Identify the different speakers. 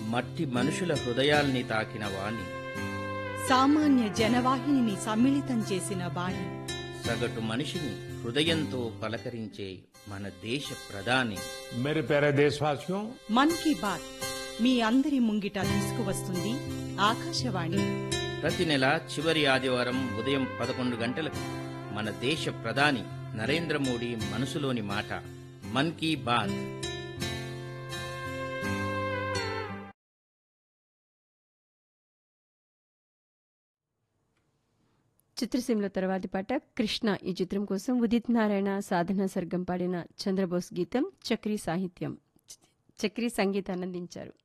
Speaker 1: మట్టి మనుషుల హృదయాల్ని తాకిన వాణి
Speaker 2: సామాన్య జనవాహినిని సమ్మిళితం చేసిన వాణి
Speaker 1: సగటు మనిషిని హృదయంతో పలకరించే మన దేశ ప్రధాని
Speaker 3: मेरे प्यारे देशवासियों
Speaker 2: మన్ కీ బాత్ మీ అందరి ముంగిట తీసుకువస్తుంది ఆకాశవాణి
Speaker 1: ప్రతి నెల చివరి ఆదివారం ఉదయం పదకొండు గంటలకు మన దేశ ప్రధాని నరేంద్ర మోడీ మనసులోని మాట మన్ కీ బాత్
Speaker 4: చిత్రసీమలో తర్వాతి పాట కృష్ణ ఈ చిత్రం కోసం ఉదిత్ నారాయణ సాధన సర్గం పాడిన చంద్రబోస్ గీతం చక్రీ సాహిత్యం చక్రీ సంగీతాన్ని అందించారు